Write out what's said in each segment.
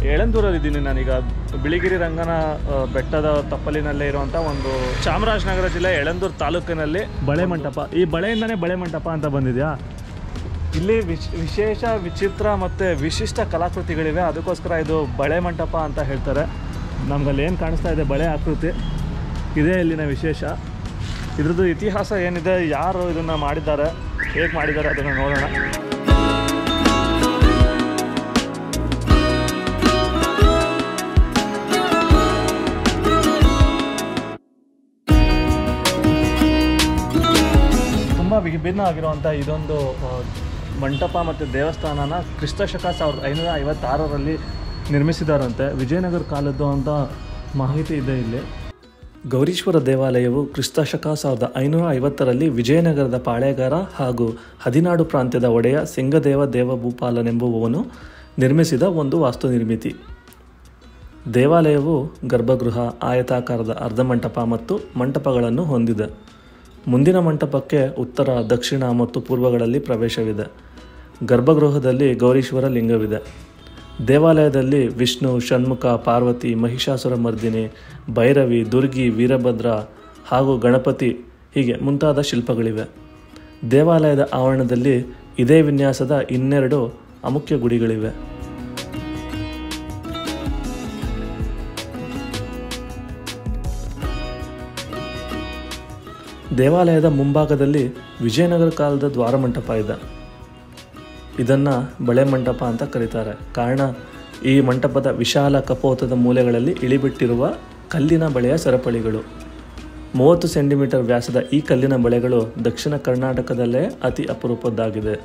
ಎಳಂದೂರಲ್ಲಿ ಇದ್ದೀನಿ ನಾನೀಗ ಬಿಳಿಗಿರಿ ರಂಗನ ಆ, ಬೆಟ್ಟದ ತಪ್ಪಲಿನಲ್ಲೇ ಇರುವಂಥ ಒಂದು ಚಾಮರಾಜನಗರ ಜಿಲ್ಲೆ ಎಳಂದೂರು ತಾಲೂಕಿನಲ್ಲಿ ಬಳೆ ಮಂಟಪ ಈ ಬಳೆಯಿಂದನೇ ಬಳೆ ಮಂಟಪ ಅಂತ ಬಂದಿದೆಯಾ ಇಲ್ಲಿ ವಿಶ್ ವಿಶೇಷ ವಿಚಿತ್ರ ಮತ್ತು ವಿಶಿಷ್ಟ ಕಲಾಕೃತಿಗಳಿವೆ ಅದಕ್ಕೋಸ್ಕರ ಇದು ಬಳೆ ಮಂಟಪ ಅಂತ ಹೇಳ್ತಾರೆ ನಮ್ಗಲ್ಲಿ ಏನು ಕಾಣಿಸ್ತಾ ಇದೆ ಬಳೆ ಆಕೃತಿ ಇದೇ ಇಲ್ಲಿನ ವಿಶೇಷ ಇದ್ರದ್ದು ಇತಿಹಾಸ ಏನಿದೆ ಯಾರು ಇದನ್ನು ಮಾಡಿದ್ದಾರೆ ಹೇಗೆ ಮಾಡಿದ್ದಾರೆ ಅದನ್ನು ನೋಡೋಣ ತುಂಬ ವಿಭಿನ್ನ ಆಗಿರುವಂಥ ಇದೊಂದು ಆ, ಮಂಟಪ ಮತ್ತು ದೇವಸ್ಥಾನನ ಕ್ರಿಸ್ತಶಕ ಸಾವಿರದ ಐನೂರ ಐವತ್ತಾರರಲ್ಲಿ ನಿರ್ಮಿಸಿದಾರಂತೆ ವಿಜಯನಗರ ಕಾಲದ್ದು ಅಂತ ಮಾಹಿತಿ ಇದೆ ಇಲ್ಲಿ ಗೌರೀಶ್ವರ ದೇವಾಲಯವು ಕ್ರಿಸ್ತಶಕ ಸಾವಿರದ ಐನೂರ ಐವತ್ತರಲ್ಲಿ ವಿಜಯನಗರದ ಪಾಳೆಗಾರ ಹಾಗೂ ಹದಿನಾಡು ಪ್ರಾಂತ್ಯದ ಒಡೆಯ ಸಿಂಗದೇವ ದೇವಭೂಪಾಲನೆಂಬುವವನು ನಿರ್ಮಿಸಿದ ಒಂದು ವಾಸ್ತು ನಿರ್ಮಿತಿ ದೇವಾಲಯವು ಗರ್ಭಗೃಹ ಆಯತಾಕಾರದ ಅರ್ಧಮಂಟಪ ಮತ್ತು ಮಂಟಪಗಳನ್ನು ಹೊಂದಿದೆ ಮುಂದಿನ ಮಂಟಪಕ್ಕೆ ಉತ್ತರ ದಕ್ಷಿಣ ಮತ್ತು ಪೂರ್ವಗಳಲ್ಲಿ ಪ್ರವೇಶವಿದೆ ಗರ್ಭಗೃಹದಲ್ಲಿ ಗೌರೀಶ್ವರ ಲಿಂಗವಿದೆ ದೇವಾಲಯದಲ್ಲಿ ವಿಷ್ಣು ಷಣ್ಮುಖ ಪಾರ್ವತಿ ಮಹಿಷಾಸುರ ಮರ್ದಿನಿ ಭೈರವಿ ದುರ್ಗಿ ವೀರಭದ್ರ ಹಾಗೂ ಗಣಪತಿ ಹೀಗೆ ಮುಂತಾದ ಶಿಲ್ಪಗಳಿವೆ ದೇವಾಲಯದ ಆವರಣದಲ್ಲಿ ಇದೇ ವಿನ್ಯಾಸದ ಇನ್ನೆರಡು ಅಮುಖ್ಯ ಗುಡಿಗಳಿವೆ ದೇವಾಲಯದ ಮುಂಭಾಗದಲ್ಲಿ ವಿಜಯನಗರ ಕಾಲದ ದ್ವಾರಮಂಟಪ ಇದೆ ಇದನ್ನು ಬಳೆ ಮಂಟಪ ಅಂತ ಕರೀತಾರೆ ಕಾರಣ ಈ ಮಂಟಪದ ವಿಶಾಲ ಕಪೋತದ ಮೂಲೆಗಳಲ್ಲಿ ಇಳಿಬಿಟ್ಟಿರುವ ಕಲ್ಲಿನ ಬಳೆಯ ಸರಪಳಿಗಳು ಮೂವತ್ತು ಸೆಂಟಿಮೀಟರ್ ವ್ಯಾಸದ ಈ ಕಲ್ಲಿನ ಬಳೆಗಳು ದಕ್ಷಿಣ ಕರ್ನಾಟಕದಲ್ಲೇ ಅತಿ ಅಪರೂಪದ್ದಾಗಿದೆ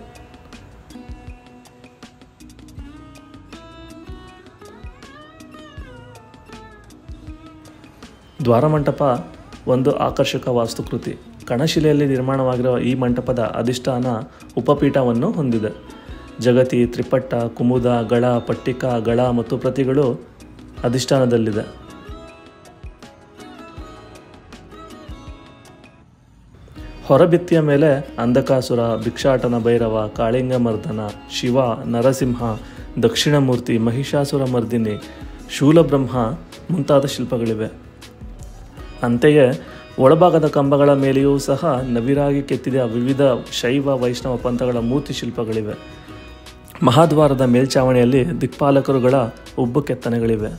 ದ್ವಾರಮಂಟಪ ಒಂದು ಆಕರ್ಷಕ ವಾಸ್ತುಕೃತಿ ಕಣಶಿಲೆಯಲ್ಲಿ ನಿರ್ಮಾಣವಾಗಿರುವ ಈ ಮಂಟಪದ ಅಧಿಷ್ಠಾನ ಉಪಪೀಠವನ್ನು ಹೊಂದಿದೆ ಜಗತಿ ತ್ರಿಪಟ್ಟ ಕುಮುದ ಗಳ ಪಟ್ಟಿಕ ಗಳ ಮತ್ತು ಪ್ರತಿಗಳು ಅಧಿಷ್ಠಾನದಲ್ಲಿದೆ ಹೊರಭಿತ್ತಿಯ ಮೇಲೆ ಅಂಧಕಾಸುರ ಭಿಕ್ಷಾಟನ ಭೈರವ ಕಾಳಿಂಗ ಮರ್ದನ ಶಿವ ನರಸಿಂಹ ದಕ್ಷಿಣಮೂರ್ತಿ ಮಹಿಷಾಸುರ ಮರ್ದಿನಿ ಶೂಲಬ್ರಹ್ಮ ಮುಂತಾದ ಶಿಲ್ಪಗಳಿವೆ ಅಂತೆಯೇ ಒಳಭಾಗದ ಕಂಬಗಳ ಮೇಲೆಯೂ ಸಹ ನವಿರಾಗಿ ಕೆತ್ತಿದ ವಿವಿಧ ಶೈವ ವೈಷ್ಣವ ಪಂಥಗಳ ಮೂರ್ತಿ ಶಿಲ್ಪಗಳಿವೆ ಮಹಾದ್ವಾರದ ಮೇಲ್ಛಾವಣಿಯಲ್ಲಿ ದಿಕ್ಪಾಲಕರುಗಳ ಉಬ್ಬು ಕೆತ್ತನೆಗಳಿವೆ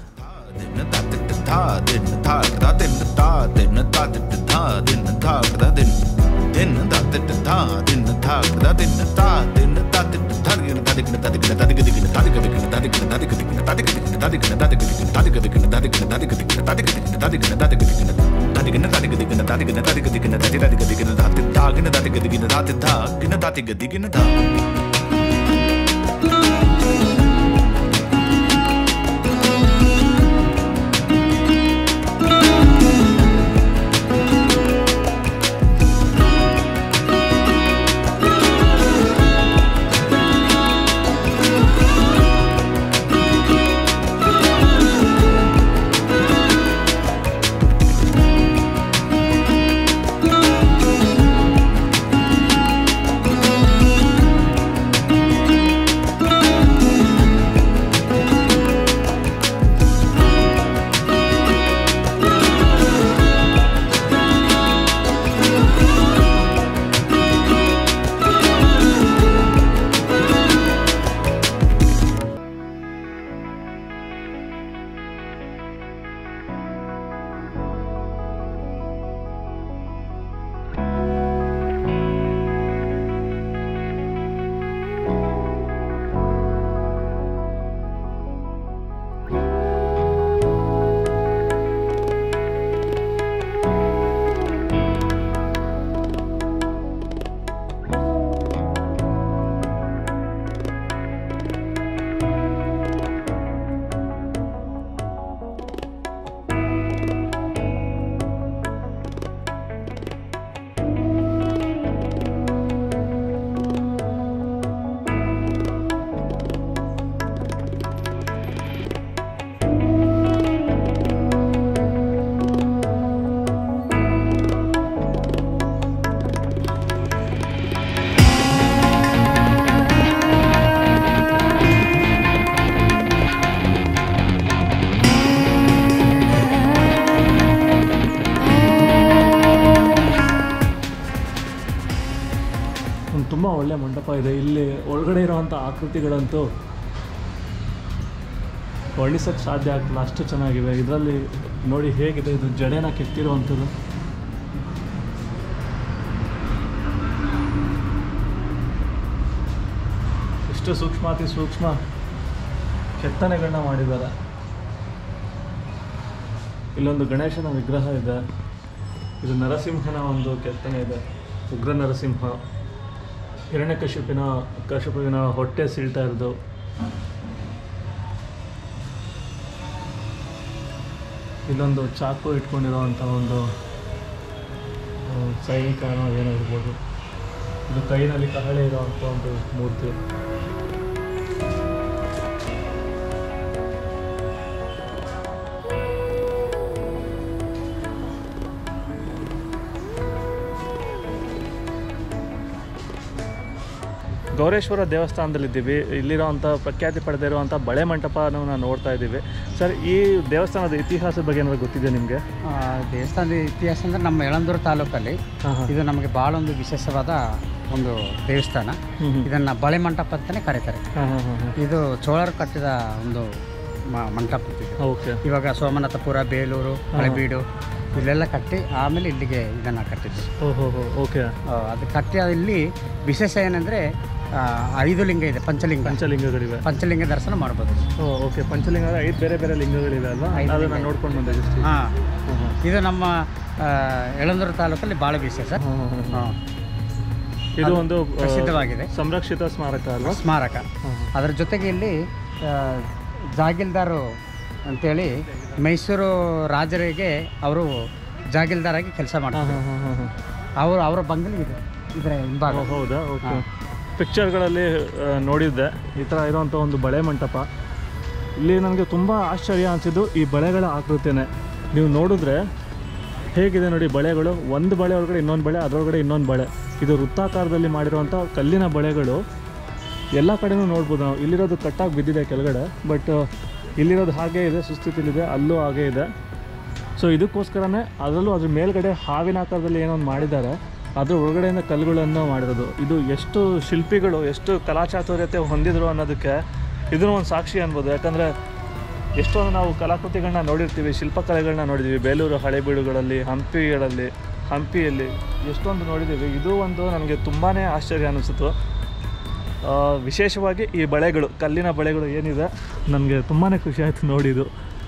ಒಳ್ಳೆ ಮಂಟಪ ಇದೆ ಇಲ್ಲಿ ಒಳಗಡೆ ಇರೋವಂಥ ಆಕೃತಿಗಳಂತೂ ವರ್ಣಿಸೋಕ್ಕೆ ಸಾಧ್ಯ ಆಗ್ತಿಲ್ಲ ಅಷ್ಟು ಚೆನ್ನಾಗಿವೆ ಇದರಲ್ಲಿ ನೋಡಿ ಹೇಗಿದೆ ಇದು ಜಡೆನ ಕೆತ್ತಿರುವಂಥದ್ದು ಎಷ್ಟು ಸೂಕ್ಷ್ಮಾತಿ ಸೂಕ್ಷ್ಮ ಕೆತ್ತನೆಗಳನ್ನ ಮಾಡಿದ್ದಾರೆ ಇಲ್ಲೊಂದು ಗಣೇಶನ ವಿಗ್ರಹ ಇದೆ ಇದು ನರಸಿಂಹನ ಒಂದು ಕೆತ್ತನೆ ಇದೆ ಉಗ್ರ ನರಸಿಂಹ ಹಿರಣ್ಯಕಶಿಪಿನ ಕಶಿಪುವಿನ ಹೊಟ್ಟೆ ಸೀಳ್ತಾ ಇರೋದು ಇಲ್ಲೊಂದು ಚಾಕು ಇಟ್ಕೊಂಡಿರೋವಂಥ ಒಂದು ಆ, ಸೈನಿಕನೋ ಏನೋ ಇರ್ಬೋದು ಇದು ಕೈನಲ್ಲಿ ಕಹಳೆ ಇರೋವಂಥ ಒಂದು ಮೂರ್ತಿ ಗೌರೇಶ್ವರ ದೇವಸ್ಥಾನದಲ್ಲಿದ್ದೀವಿ ಇಲ್ಲಿರೋವಂಥ ಪ್ರಖ್ಯಾತಿ ಪಡೆದಿರುವಂಥ ಬಳೆ ಮಂಟಪನ ನಾವು ನೋಡ್ತಾ ಇದ್ದೀವಿ ಸರ್ ಈ ದೇವಸ್ಥಾನದ ಇತಿಹಾಸದ ಬಗ್ಗೆ ಏನಾದ್ರು ಗೊತ್ತಿದೆ ನಿಮಗೆ ಆ, ದೇವಸ್ಥಾನದ ಇತಿಹಾಸ ಅಂದರೆ ನಮ್ಮ ಯಳಂದೂರು ತಾಲೂಕಲ್ಲಿ ಹಾಂ ಹಾಂ ಇದು ನಮಗೆ ಭಾಳ ಒಂದು ವಿಶೇಷವಾದ ಒಂದು ದೇವಸ್ಥಾನ ಹ್ಞೂ ಹ್ಞೂ ಇದನ್ನು ಬಳೆ ಮಂಟಪ ಅಂತಲೇ ಕರೀತಾರೆ ಹಾಂ ಹಾಂ ಹಾಂ ಇದು ಚೋಳರು ಕಟ್ಟಿದ ಒಂದು ಮ- ಮಂಟಪ ಇದು ಓಕೆ ಇವಾಗ ಸೋಮನಾಥಪುರ ಬೇಲೂರು ಹಳೆಬೀಡು ಇಲ್ಲೆಲ್ಲ ಕಟ್ಟಿ ಆಮೇಲೆ ಇಲ್ಲಿಗೆ ಇದನ್ನು ಕಟ್ಟಿದ್ದು ಓಹೋ ಹೋ ಓಕೆ ಆ, ಅದು ಕಟ್ಟಿ ಇಲ್ಲಿ ವಿಶೇಷ ಏನಂದರೆ ಐದು ಲಿಂಗ ಇದೆ ಪಂಚಲಿಂಗ ಪಂಚಲಿಂಗಗಳಿವೆ ಪಂಚಲಿಂಗ ದರ್ಶನ ಮಾಡ್ಬೋದು ಓ ಓಕೆ ಪಂಚಲಿಂಗ ಅಂದ್ರೆ ಐದು ಬೇರೆ ಬೇರೆ ಲಿಂಗಗಳಿವೆ ಅಲ್ವಾ ಐದು ಅದನ್ನ ಲಿಂಗ. ನೋಡ್ಕೊಂಡು ಬಂದೆ ಜಸ್ಟ್ ಹಾಂ ಇದು ನಮ್ಮ ಆ, ಯಳಂದೂರು ತಾಲೂಕಲ್ಲಿ ಭಾಳ ವಿಶೇಷ ಹಾಂ ಇದು ಒಂದು ಆ, ಪ್ರಸಿದ್ಧವಾಗಿದೆ ಸಂರಕ್ಷಿತ ಸ್ಮಾರಕ ಅಲ್ವಾ ಸ್ಮಾರಕ ಹಾಂ ಅದರ ಜೊತೆಗೆ ಇಲ್ಲಿ ಆ, ಜಾಗೀಲ್ದಾರು ಅಂತೇಳಿ ಮೈಸೂರು ರಾಜರಿಗೆ ಅವರು ಜಾಗೀಲ್ದಾರಾಗಿ ಕೆಲಸ ಹಾಂ ಮಾಡ್ತಾರೆ ಹಾಂ ಹಾಂ ಹಾಂ ಅವರು ಅವರ ಬಂಗಲೆ ಇದೆ ಇದರ ಹಿಂಭಾಗ ಓ, ಹೌದಾ ಓಕೆ ಹಾಂ. ಪಿಕ್ಚರ್ಗಳಲ್ಲಿ ಆ, ನೋಡಿದ್ದೆ ಈ ಥರ ಇರೋವಂಥ ಒಂದು ಬಳೆ ಮಂಟಪ ಇಲ್ಲಿ ನನಗೆ ತುಂಬ ಆಶ್ಚರ್ಯ ಅನಿಸಿದ್ದು ಈ ಬಳೆಗಳ ಆಕೃತಿನೇ ನೀವು ನೋಡಿದ್ರೆ ಹೇಗಿದೆ ನೋಡಿ ಬಳೆಗಳು ಒಂದು ಬಳೆ ಒಳಗಡೆ ಇನ್ನೊಂದು ಬಳೆ ಅದರೊಳಗಡೆ ಇನ್ನೊಂದು ಬಳೆ ಇದು ವೃತ್ತಾಕಾರದಲ್ಲಿ ಮಾಡಿರುವಂಥ ಕಲ್ಲಿನ ಬಳೆಗಳು ಎಲ್ಲ ಕಡೆನೂ ನೋಡ್ಬೋದು ನಾವು ಇಲ್ಲಿರೋದು ಕಟ್ಟಾಗಿ ಬಿದ್ದಿದೆ ಕೆಳಗಡೆ ಬಟ್ ಇಲ್ಲಿರೋದು ಹಾಗೇ ಇದೆ ಸುಸ್ಥಿತಿಲಿದೆ ಅಲ್ಲೂ ಹಾಗೇ ಇದೆ ಸೊ ಇದಕ್ಕೋಸ್ಕರನೇ ಅದರಲ್ಲೂ ಅದ್ರ ಮೇಲ್ಗಡೆ ಹಾವಿನ ಆಕಾರದಲ್ಲಿ ಏನೋ ಒಂದು ಮಾಡಿದ್ದಾರೆ ಅದ್ರ ಒಳಗಡೆಯಿಂದ ಕಲ್ಲುಗಳನ್ನು ಮಾಡಿರೋದು ಇದು ಎಷ್ಟು ಶಿಲ್ಪಿಗಳು ಎಷ್ಟು ಕಲಾಚಾತುರ್ಯತೆ ಹೊಂದಿದ್ರು ಅನ್ನೋದಕ್ಕೆ ಇದನ್ನು ಒಂದು ಸಾಕ್ಷಿ ಅನ್ಬೋದು ಯಾಕಂದರೆ ಎಷ್ಟೊಂದು ನಾವು ಕಲಾಕೃತಿಗಳನ್ನ ನೋಡಿರ್ತೀವಿ ಶಿಲ್ಪಕಲೆಗಳನ್ನ ನೋಡಿದ್ದೀವಿ ಬೇಲೂರು ಹಳೆಬೀಡುಗಳಲ್ಲಿ ಹಂಪಿಗಳಲ್ಲಿ ಹಂಪಿಯಲ್ಲಿ ಎಷ್ಟೊಂದು ನೋಡಿದ್ದೀವಿ ಇದು ಒಂದು ನನಗೆ ತುಂಬಾ ಆಶ್ಚರ್ಯ ಅನಿಸಿತು ಆ, ವಿಶೇಷವಾಗಿ ಈ ಬಳೆಗಳು ಕಲ್ಲಿನ ಬಳೆಗಳು ಏನಿದೆ ನನಗೆ ತುಂಬಾ ಖುಷಿ ಆಯಿತು ನೋಡಿದ್ದು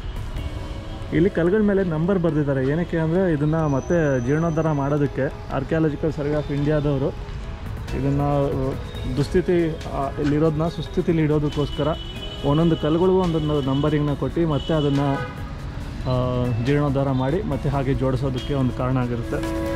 ಇಲ್ಲಿ ಕಲ್ಗಳ ಮೇಲೆ ನಂಬರ್ ಬರೆದಿದ್ದಾರೆ ಏನಕ್ಕೆ ಅಂದರೆ ಇದನ್ನು ಮತ್ತೆ ಜೀರ್ಣೋದ್ಧಾರ ಮಾಡೋದಕ್ಕೆ ಆರ್ಕಿಯಾಲಜಿಕಲ್ ಸರ್ವೆ ಆಫ್ ಇಂಡಿಯಾದವರು ಇದನ್ನು ದುಸ್ಥಿತಿ ಆ, ಇಲ್ಲಿರೋದನ್ನ ಸುಸ್ಥಿತಿಲಿ ಇಡೋದಕ್ಕೋಸ್ಕರ ಒಂದೊಂದು ಕಲ್ಲುಗಳಿಗೂ ಒಂದೊಂದು ನಂಬರಿಂಗ್ನ ಕೊಟ್ಟು ಮತ್ತೆ ಅದನ್ನು ಜೀರ್ಣೋದ್ಧಾರ ಮಾಡಿ ಮತ್ತೆ ಹಾಗೆ ಜೋಡಿಸೋದಕ್ಕೆ ಒಂದು ಕಾರಣ ಆಗಿರುತ್ತೆ